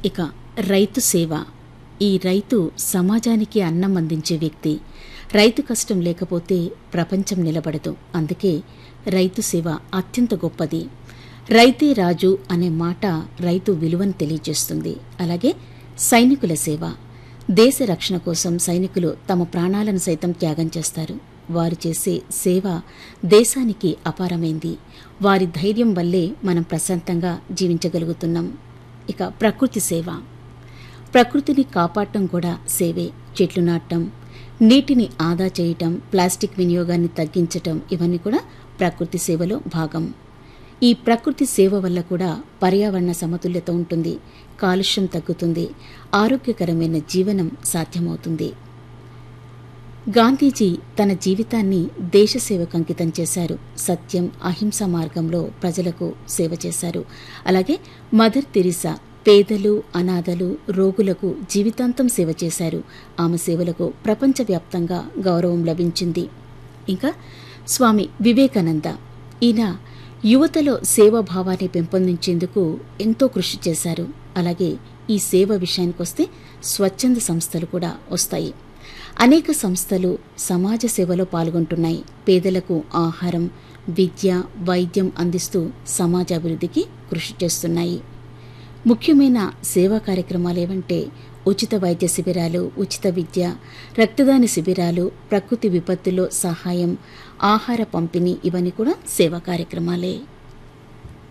ఇక రైతు సేవ ఈ రైతు సమాజానికి అన్నం అందించే వ్యక్తి రైతు కష్టం లేకపోతే ప్రపంచం నిలబడదు అందుకే రైతు సేవ అత్యంత గొప్పది రైతే రాజు అనే మాట రైతు విలువను తెలియజేస్తుంది అలాగే సైనికుల సేవ దేశ రక్షణ కోసం సైనికులు తమ ప్రాణాలను సైతం త్యాగం చేస్తారు వారు చేసే సేవ దేశానికి అపారమైంది వారి ధైర్యం వల్లే మనం ప్రశాంతంగా జీవించగలుగుతున్నాం ఇక ప్రకృతి సేవ ప్రకృతిని కాపాడటం కూడా సేవే చెట్లు నాటడం నీటిని ఆదా చేయటం ప్లాస్టిక్ వినియోగాన్ని తగ్గించటం ఇవన్నీ కూడా ప్రకృతి సేవలో భాగం ఈ ప్రకృతి సేవ వల్ల కూడా పర్యావరణ సమతుల్యత ఉంటుంది కాలుష్యం తగ్గుతుంది ఆరోగ్యకరమైన జీవనం సాధ్యమవుతుంది గాంధీజీ తన జీవితాన్ని దేశ సేవకు అంకితం చేశారు సత్యం అహింస మార్గంలో ప్రజలకు సేవ చేశారు అలాగే మదర్ తెరిసా పేదలు అనాథలు రోగులకు జీవితాంతం సేవ చేశారు ఆమె సేవలకు ప్రపంచవ్యాప్తంగా గౌరవం లభించింది ఇంకా స్వామి వివేకానంద ఈయన యువతలో సేవాభావాన్ని పెంపొందించేందుకు ఎంతో కృషి చేశారు అలాగే ఈ సేవ విషయానికొస్తే స్వచ్ఛంద సంస్థలు కూడా వస్తాయి అనేక సంస్థలు సమాజ సేవలో పాల్గొంటున్నాయి పేదలకు ఆహారం విద్య వైద్యం అందిస్తూ సమాజ అభివృద్ధికి కృషి చేస్తున్నాయి ముఖ్యమైన సేవా కార్యక్రమాలు ఏవంటే ఉచిత వైద్య శిబిరాలు ఉచిత విద్య రక్తదాన శిబిరాలు ప్రకృతి విపత్తుల్లో సహాయం ఆహార పంపిణీ ఇవన్నీ కూడా సేవా కార్యక్రమాలే